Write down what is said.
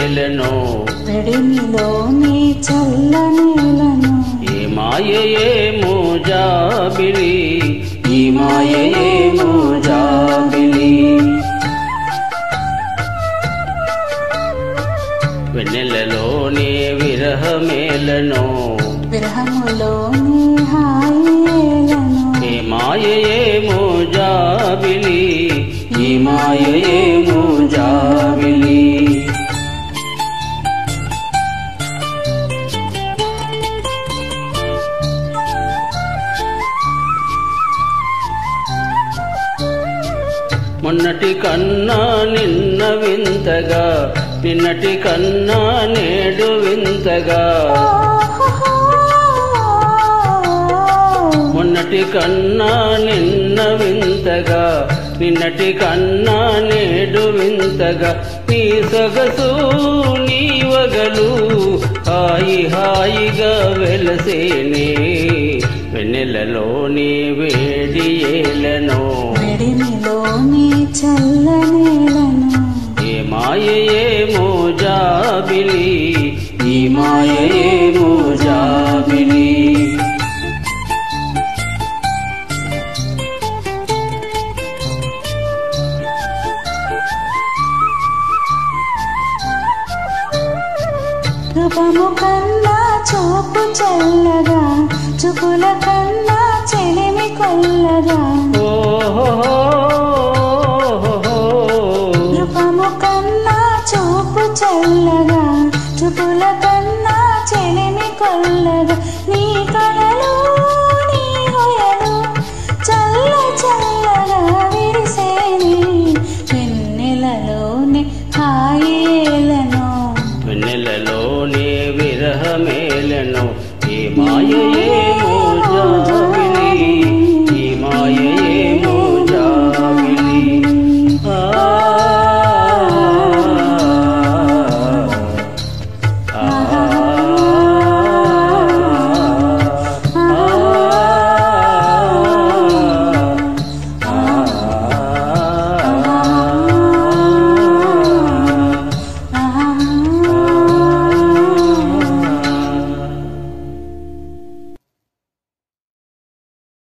ఏలనో వెడిమిలోని చల్లనేలను ఏ మాయయేమో జాబిలి ఈ మాయయేమో జాబిలి వెన్నెలలోనే విరహమేలనో విరహములోని హాయేలను ఏ మాయయేమో జాబిలి ఈ మాయయేమో జాబిలి మొన్నటి కన్నా నిన్న వింతగా నిన్నటి కన్నా నేడు వింతగా మొన్నటి కన్నా నిన్న వింతగా నిన్నటి కన్నా నేడు వింతగా నీ సొగసు నీ వగలు హాయి హాయిగా వెలసేనే వెన్నెలలోని వేడి ఏలనో వెడిమిలోని చల్లనేలను ఏ మాయయేమో జాబిలి ఈ మాయయేమో జాబిలి రూపము కన్నా చూపు చల్లగా చూపుల కన్నా చెలిమి కొల్లగా ఓహో రూపము కన్నా చూపు చల్లగా చూపుల కన్నా చెలిమి కొల్లగా